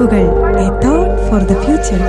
പടവുകൾ a thought for the future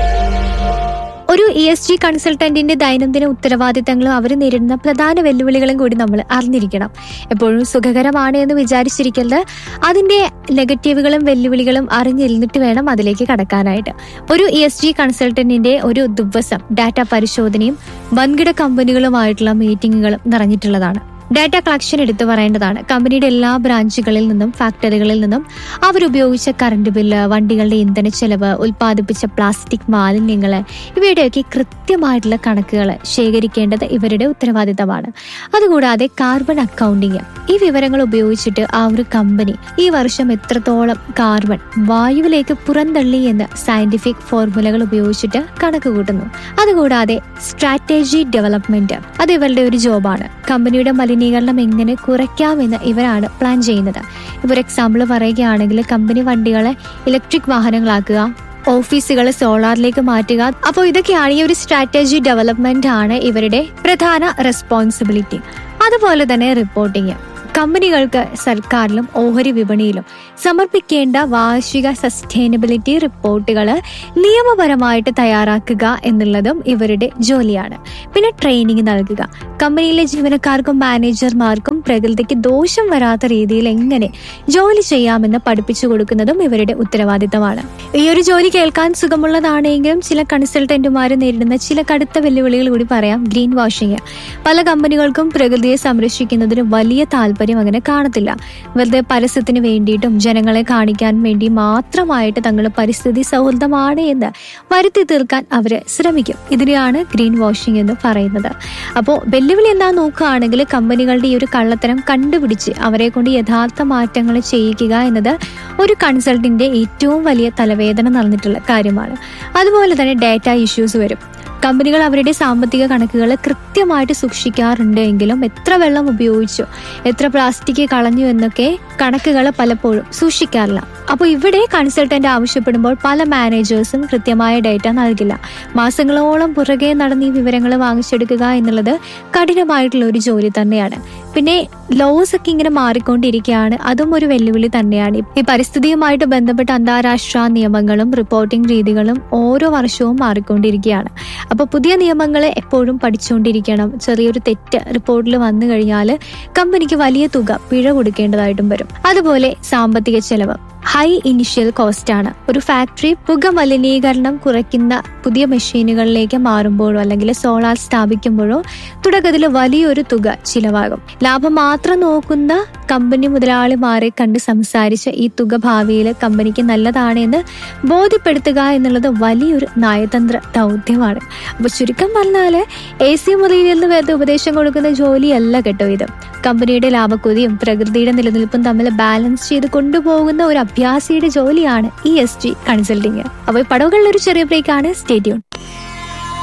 ഒരു E S G കൺസൾട്ടന്റിന്റെ ദൈനംദിന ഉത്തരവാദിത്തങ്ങളും അവർ നേരിടുന്ന പ്രധാന വെല്ലുവിളികളും കൂടി നമ്മൾ അറിഞ്ഞിരിക്കണം എപ്പോഴും സുഖകരമാണ് എന്ന് വിചാരിച്ചിരിക്കരുത് അതിന്റെ നെഗറ്റീവുകളും വെല്ലുവിളികളും അറിഞ്ഞിരുന്നിട്ട് വേണം അതിലേക്ക് കടക്കാനായിട്ട് ഒരു ഇ എസ് ജി കൺസൾട്ടന്റിന്റെ ഒരു ദിവസം ഡാറ്റ പരിശോധനയും വൻകിട കമ്പനികളുമായിട്ടുള്ള മീറ്റിംഗുകളും നിറഞ്ഞിട്ടുള്ളതാണ് ഡാറ്റ കളക്ഷൻ എടുത്തു പറയേണ്ടതാണ് കമ്പനിയുടെ എല്ലാ ബ്രാഞ്ചുകളിൽ നിന്നും ഫാക്ടറികളിൽ നിന്നും അവരുപയോഗിച്ച കറണ്ട് ബില്ല് വണ്ടികളുടെ ഇന്ധന ചെലവ് ഉൽപ്പാദിപ്പിച്ച പ്ലാസ്റ്റിക് മാലിന്യങ്ങൾ ഇവയുടെയൊക്കെ കൃത്യമായിട്ടുള്ള കണക്കുകൾ ശേഖരിക്കേണ്ടത് ഇവരുടെ ഉത്തരവാദിത്തമാണ് അതുകൂടാതെ കാർബൺ അക്കൗണ്ടിങ് ഈ വിവരങ്ങൾ ഉപയോഗിച്ചിട്ട് ആ ഒരു കമ്പനി ഈ വർഷം എത്രത്തോളം കാർബൺ വായുവിലേക്ക് പുറന്തള്ളി എന്ന് സയന്റിഫിക് ഫോർമുലകൾ ഉപയോഗിച്ചിട്ട് കണക്ക് കൂട്ടുന്നു അതുകൂടാതെ സ്ട്രാറ്റജി ഡെവലപ്മെന്റ് അത് ഇവരുടെ ഒരു ജോബാണ് കമ്പനിയുടെ മലിനീകരണം എങ്ങനെ കുറയ്ക്കാമെന്ന് ഇവരാണ് പ്ലാൻ ചെയ്യുന്നത് ഇവർ എക്സാമ്പിൾ പറയുകയാണെങ്കിൽ കമ്പനി വണ്ടികളെ ഇലക്ട്രിക് വാഹനങ്ങളാക്കുക ഓഫീസുകൾ സോളാറിലേക്ക് മാറ്റുക അപ്പോൾ ഇതൊക്കെയാണ് ഈ ഒരു സ്ട്രാറ്റജി ഡെവലപ്മെന്റ് ആണ് ഇവരുടെ പ്രധാന റെസ്പോൺസിബിലിറ്റി അതുപോലെ തന്നെ റിപ്പോർട്ടിങ് കമ്പനികൾക്ക് സർക്കാരിലും ഓഹരി വിപണിയിലും സമർപ്പിക്കേണ്ട വാർഷിക സസ്റ്റൈനബിലിറ്റി റിപ്പോർട്ടുകൾ നിയമപരമായിട്ട് തയ്യാറാക്കുക എന്നുള്ളതും ഇവരുടെ ജോലിയാണ് പിന്നെ ട്രെയിനിങ് നൽകുക കമ്പനിയിലെ ജീവനക്കാർക്കും മാനേജർമാർക്കും പ്രകൃതിക്ക് ദോഷം വരാത്ത രീതിയിൽ എങ്ങനെ ജോലി ചെയ്യാമെന്ന് പഠിപ്പിച്ചു കൊടുക്കുന്നതും ഇവരുടെ ഉത്തരവാദിത്തമാണ് ഈ ഒരു ജോലി കേൾക്കാൻ സുഖമുള്ളതാണെങ്കിലും ചില കൺസൾട്ടന്റുമാർ നേരിടുന്ന ചില കടുത്ത വെല്ലുവിളികൾ കൂടി പറയാം ഗ്രീൻ വാഷിംഗ് പല കമ്പനികൾക്കും പ്രകൃതിയെ സംരക്ഷിക്കുന്നതിന് വലിയ താല്പര്യം അങ്ങനെ കാണത്തില്ല വെറുതെ പരസ്യത്തിന് വേണ്ടിയിട്ടും ജനങ്ങളെ കാണിക്കാൻ വേണ്ടി മാത്രമായിട്ട് തങ്ങൾ പരിസ്ഥിതി സൗഹൃദമാണ് എന്ന് വരുത്തി തീർക്കാൻ അവർ ശ്രമിക്കും ഇതിനെയാണ് ഗ്രീൻ വാഷിംഗ് എന്ന് പറയുന്നത് അപ്പോൾ വെല്ലുവിളി എന്താ നോക്കുകയാണെങ്കിൽ കമ്പനികളുടെ ഈ ഒരു കള്ളത്തരം കണ്ടുപിടിച്ച് അവരെ കൊണ്ട് യഥാർത്ഥ മാറ്റങ്ങൾ ചെയ്യിക്കുക എന്നത് ഒരു കൺസൾട്ടിന്റെ ഏറ്റവും വലിയ തലവേദന നടന്നിട്ടുള്ള കാര്യമാണ് അതുപോലെ തന്നെ ഡാറ്റ ഇഷ്യൂസ് വരും കമ്പനികൾ അവരുടെ സാമ്പത്തിക കണക്കുകൾ കൃത്യമായിട്ട് സൂക്ഷിക്കാറുണ്ട് എങ്കിലും എത്ര വെള്ളം ഉപയോഗിച്ചു എത്ര പ്ലാസ്റ്റിക് കളഞ്ഞു എന്നൊക്കെ കണക്കുകൾ പലപ്പോഴും സൂക്ഷിക്കാറില്ല അപ്പോൾ ഇവിടെ കൺസൾട്ടന്റ് ആവശ്യപ്പെടുമ്പോൾ പല മാനേജേഴ്സും കൃത്യമായ ഡേറ്റ നൽകില്ല മാസങ്ങളോളം പുറകെ നടന്ന് ഈ വിവരങ്ങൾ വാങ്ങിച്ചെടുക്കുക എന്നുള്ളത് കഠിനമായിട്ടുള്ള ഒരു ജോലി തന്നെയാണ് പിന്നെ ലോസ് ഒക്കെ ഇങ്ങനെ മാറിക്കൊണ്ടിരിക്കുകയാണ് അതും ഒരു വെല്ലുവിളി തന്നെയാണ് ഈ പരിസ്ഥിതിയുമായിട്ട് ബന്ധപ്പെട്ട അന്താരാഷ്ട്ര നിയമങ്ങളും റിപ്പോർട്ടിംഗ് രീതികളും ഓരോ വർഷവും മാറിക്കൊണ്ടിരിക്കുകയാണ് അപ്പോൾ പുതിയ നിയമങ്ങൾ എപ്പോഴും പഠിച്ചുകൊണ്ടിരിക്കണം ചെറിയൊരു തെറ്റ് റിപ്പോർട്ടിൽ വന്നു കഴിഞ്ഞാൽ കമ്പനിക്ക് വലിയ തുക പിഴ കൊടുക്കേണ്ടതായിട്ടും വരും അതുപോലെ സാമ്പത്തിക ചെലവ് ഹൈ ഇനിഷ്യൽ കോസ്റ്റ് ആണ് ഒരു ഫാക്ടറി പുക മലിനീകരണം കുറയ്ക്കുന്ന പുതിയ മെഷീനുകളിലേക്ക് മാറുമ്പോഴോ അല്ലെങ്കിൽ സോളാർ സ്ഥാപിക്കുമ്പോഴോ തുടക്കത്തിൽ വലിയൊരു തുക ചിലവാകും ലാഭം മാത്രം നോക്കുന്ന കമ്പനി മുതലാളിമാരെ കണ്ട് സംസാരിച്ച് ഈ തുക ഭാവിയിൽ കമ്പനിക്ക് നല്ലതാണ് എന്ന് ബോധ്യപ്പെടുത്തുക എന്നുള്ളത് വലിയൊരു നയതന്ത്ര ദൗത്യമാണ് അപ്പൊ ചുരുക്കം പറഞ്ഞാല് എ സി മുറിയിൽ നിന്ന് വെറുതെ ഉപദേശം കൊടുക്കുന്ന ജോലിയല്ല കേട്ടോ ഇത് കമ്പനിയുടെ ലാഭക്കുതിയും പ്രകൃതിയുടെ നിലനിൽപ്പും തമ്മിൽ ബാലൻസ് ചെയ്ത് കൊണ്ടുപോകുന്ന ഒരു അഭ്യാസിയുടെ ജോലിയാണ് ഇ എസ് ജി കൺസൾട്ടിങ് അപ്പോൾ പടവുകളിൽ ഒരു ചെറിയ ബ്രേക്കാണ് സ്റ്റേറ്റ്യൂൺ